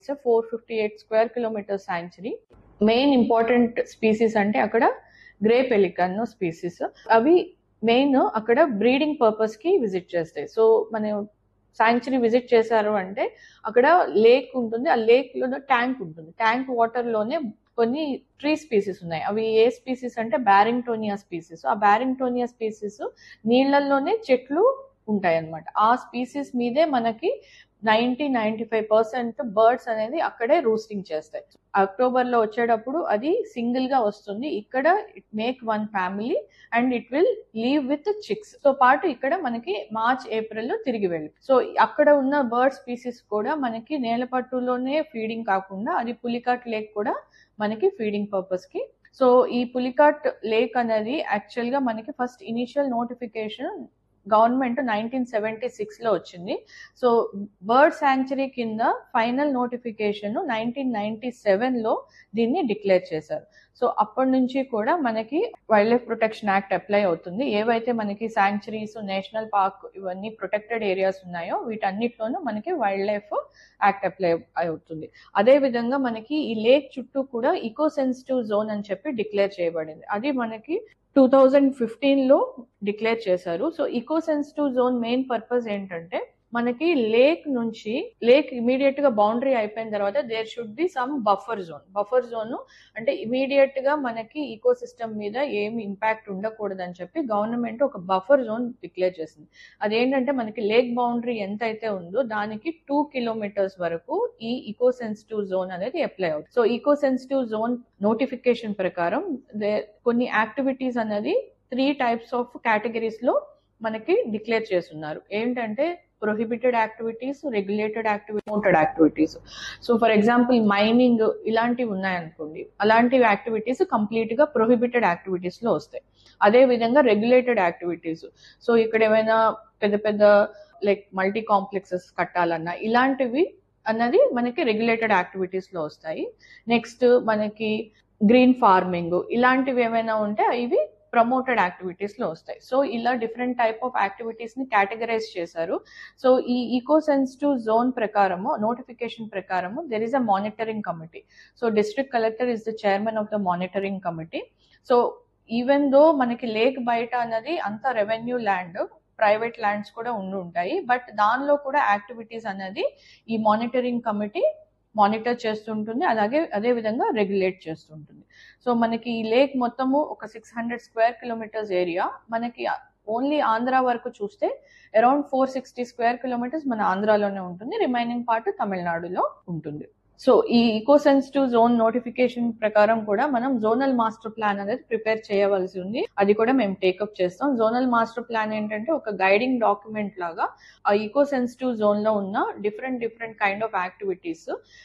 four fifty eight square kilometer sanctuary main important species అంటే అక్కడ grey pelican species అవి main అక్కడ breeding purpose కి విజిట్ చేస్తాయి సో మనం శాంక్చురీ విజిట్ చేశారు అంటే అక్కడ లేక్ ఉంటుంది ఆ లేక్ లో ట్యాంక్ ఉంటుంది ట్యాంక్ వాటర్ లోనే కొన్ని ట్రీ స్పీసీస్ ఉన్నాయి అవి ఏ స్పీసీస్ అంటే బ్యారింగ్టోనియా స్పీసీస్ ఆ బ్యారింగ్టోనియా స్పీసీస్ నీళ్లలోనే చెట్లు ఉంటాయి అన్నమాట ఆ స్పీసీస్ మీదే మనకి ninety ninety five percent birds అనేది అక్కడే రూస్టింగ్ చేస్తాయి అక్టోబర్ లో వచ్చేటప్పుడు అది సింగిల్ గా వస్తుంది ఇక్కడ it make one family and it will leave with chicks తో పాటు ఇక్కడ మనకి మార్చ్ ఏప్రిల్ లో తిరిగి వెళ్ళి సో అక్కడ ఉన్న బర్డ్ స్పీసీస్ కూడా మనకి నేలపట్టులోనే ఫీడింగ్ కాకుండా అది పులికాట్ లేక్ కూడా మనకి ఫీడింగ్ పర్పస్ కి సో ఈ పులికాట్ లేక్ అనేది యాక్చువల్ గా మనకి first initial notification government nineteen seventy six లో వచ్చింది సో బర్డ్ శాంక్చురీ కింద final notification nineteen ninety seven లో దీన్ని డిక్లేర్ చేశారు సో అప్పటి నుంచి కూడా మనకి wildlife protection act apply అవుతుంది ఏవైతే మనకి శాంక్చురీస్ నేషనల్ పార్క్ ఇవన్నీ ప్రొటెక్టెడ్ ఏరియాస్ ఉన్నాయో వీటన్నిటిలోనూ మనకి వైల్డ్ లైఫ్ యాక్ట్ అప్లై అవుతుంది అదే విధంగా మనకి ఈ లేక్ చుట్టూ కూడా ఈకో సెన్సిటివ్ జోన్ అని చెప్పి డిక్లేర్ చేయబడింది అది మనకి టూ థౌజండ్ ఫిఫ్టీన్ లో డిక్లేర్ చేశారు so eco sensitive zone main purpose ఏంటంటే మనకి లేక్ నుంచి లేక్ ఇమీడియట్ గా బౌండరీ అయిపోయిన తర్వాత there should be some buffer zone buffer zone అంటే ఇమీడియట్ గా మనకి ఈకో సిస్టమ్ మీద ఏమి ఇంపాక్ట్ ఉండకూడదు అని చెప్పి గవర్నమెంట్ ఒక బఫర్ జోన్ డిక్లేర్ చేసింది అదేంటంటే మనకి లేక్ బౌండరీ ఎంత అయితే ఉందో దానికి టూ కిలోమీటర్స్ వరకు ఈ ఈకో సెన్సిటివ్ జోన్ అనేది అప్లై అవుతుంది so eco sensitive zone notification ప్రకారం కొన్ని యాక్టివిటీస్ అనేది త్రీ టైప్స్ ఆఫ్ కేటగిరీస్ లో మనకి డిక్లేర్ చేస్తున్నారు ఏంటంటే prohibited activities regulated activity promoted activities so for example mining ఇలాంటివి ఉన్నాయనుకోండి అలాంటి యాక్టివిటీస్ కంప్లీట్ గా ప్రొహిబిటెడ్ యాక్టివిటీస్ లో వస్తాయి అదే విధంగా రెగ్యులేటెడ్ యాక్టివిటీస్ సో ఇక్కడ ఏమైనా పెద్ద పెద్ద లైక్ మల్టీ కాంప్లెక్సెస్ కట్టాలన్నా ఇలాంటివి అన్నది మనకి రెగ్యులేటెడ్ యాక్టివిటీస్ లో వస్తాయి నెక్స్ట్ మనకి గ్రీన్ ఫార్మింగ్ ఇలాంటివి ఏమైనా ఉంటే ఇవి ప్రమోటెడ్ యాక్టివిటీస్ లో వస్తాయి సో ఇలా డిఫరెంట్ టైప్ ఆఫ్ యాక్టివిటీస్ ని కేటగరైజ్ చేశారు సో ఈ ఈకో సెన్సిటివ్ జోన్ ప్రకారము నోటిఫికేషన్ ప్రకారము there is a monitoring committee so district collector is the chairman of the monitoring committee so even though మనకి lake బయట అన్నది అంత రెవెన్యూ ల్యాండ్ ప్రైవేట్ ల్యాండ్స్ కూడా ఉండి ఉంటాయి బట్ దానిలో కూడా యాక్టివిటీస్ అనేది ఈ మానిటరింగ్ కమిటీ మానిటర్ చేస్తుంటుంది అలాగే అదే విధంగా రెగ్యులేట్ చేస్తుంటుంది సో మనకి ఈ లేక్ మొత్తము ఒక six hundred square kilometers area మనకి ఓన్లీ ఆంధ్ర వరకు చూస్తే around four sixty square kilometers మన ఆంధ్రాలోనే ఉంటుంది రిమైనింగ్ పార్ట్ తమిళనాడులో ఉంటుంది సో ఈ ఈకో సెన్సిటివ్ జోన్ నోటిఫికేషన్ ప్రకారం కూడా మనం జోనల్ మాస్టర్ ప్లాన్ అనేది ప్రిపేర్ చేయవలసి ఉంది అది కూడా మేము టేకప్ చేస్తాం జోనల్ మాస్టర్ ప్లాన్ ఏంటంటే ఒక గైడింగ్ డాక్యుమెంట్ లాగా ఆ ఈకో సెన్సిటివ్ జోన్ లో ఉన్న different different kind of activities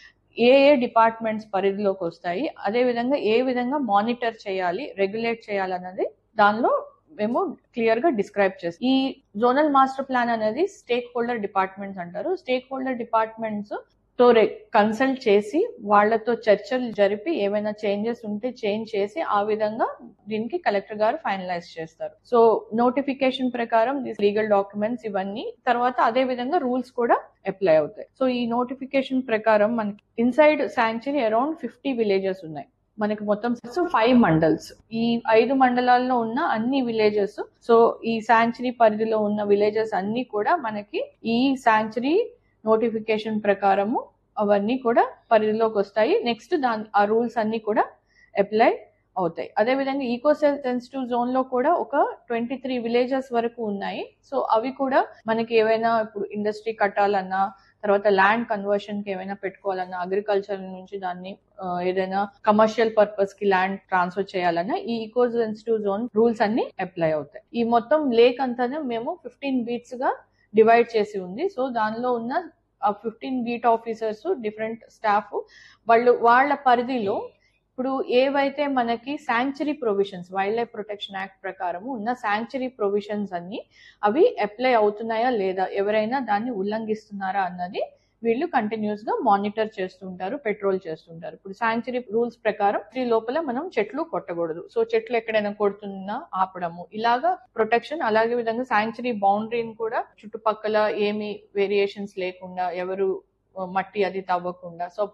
ఏ ఏ డిపార్ట్మెంట్స్ పరిధిలోకి వస్తాయి అదే విధంగా ఏ విధంగా మానిటర్ చేయాలి రెగ్యులేట్ చేయాలన్నది దానిలో మేము క్లియర్ గా డిస్క్రైబ్ చేస్తాం ఈ జోనల్ మాస్టర్ ప్లాన్ అనేది స్టేక్ హోల్డర్ డిపార్ట్మెంట్స్ అంటారు స్టేక్ హోల్డర్ డిపార్ట్మెంట్స్ తో కన్సల్ట్ చేసి వాళ్లతో చర్చలు జరిపి ఏమైనా చేంజెస్ ఉంటే చేంజ్ చేసి ఆ విధంగా దీనికి కలెక్టర్ గారు ఫైనలైజ్ చేస్తారు సో నోటిఫికేషన్ ప్రకారం లీగల్ డాక్యుమెంట్స్ ఇవన్నీ తర్వాత అదే విధంగా రూల్స్ కూడా అప్లై అవుతాయి సో ఈ నోటిఫికేషన్ ప్రకారం మనకి inside sanctuary around fifty villages ఉన్నాయి మనకి మొత్తం ఫైవ్ మండల్స్ ఈ ఐదు మండలాల్లో ఉన్న అన్ని విలేజెస్ సో ఈ శాంక్చురీ పరిధిలో ఉన్న విలేజెస్ అన్ని కూడా మనకి ఈ శాంక్చురీ నోటిఫికేషన్ ప్రకారము అవన్నీ కూడా పరిధిలోకి వస్తాయి నెక్స్ట్ దాని ఆ రూల్స్ అన్ని కూడా అప్లై అవుతాయి అదేవిధంగా ఈకో సెన్సిటివ్ జోన్ లో కూడా ఒక ట్వంటీ త్రీ విలేజెస్ వరకు ఉన్నాయి సో అవి కూడా మనకి ఏవైనా ఇప్పుడు ఇండస్ట్రీ కట్టాలన్నా తర్వాత ల్యాండ్ కన్వర్షన్ కి ఏమైనా పెట్టుకోవాలన్నా అగ్రికల్చర్ నుంచి దాన్ని ఏదైనా కమర్షియల్ పర్పస్ కి ల్యాండ్ ట్రాన్స్ఫర్ చేయాలన్నా ఈ ఈకో సెన్సిటివ్ జోన్ రూల్స్ అన్ని అప్లై అవుతాయి ఈ మొత్తం లేక్ అంతానే మేము ఫిఫ్టీన్ బీట్స్ గా డివైడ్ చేసి ఉంది సో దానిలో ఉన్న ఆ fifteen beat officers different staff వాళ్ళు వాళ్ళ పరిధిలో ఇప్పుడు ఏవైతే మనకి sanctuary provisions wildlife protection act ప్రకారము ఉన్న శాంక్చురీ ప్రొవిజన్స్ అన్ని అవి అప్లై అవుతున్నాయా లేదా ఎవరైనా దాన్ని ఉల్లంఘిస్తున్నారా అన్నది వీళ్ళు కంటిన్యూస్ గా మానిటర్ చేస్తుంటారు పెట్రోల్ చేస్తుంటారు ఇప్పుడు శాంక్చురీ రూల్స్ ప్రకారం ఈ లోపల మనం చెట్లు కొట్టకూడదు సో చెట్లు ఎక్కడైనా కొడుతున్నా ఆపడము ఇలాగా ప్రొటెక్షన్ అలాగే విధంగా శాంక్చురీ బౌండరీని కూడా చుట్టుపక్కల ఏమి వేరియేషన్స్ లేకుండా ఎవరు మట్టి అది తవ్వకుండా సో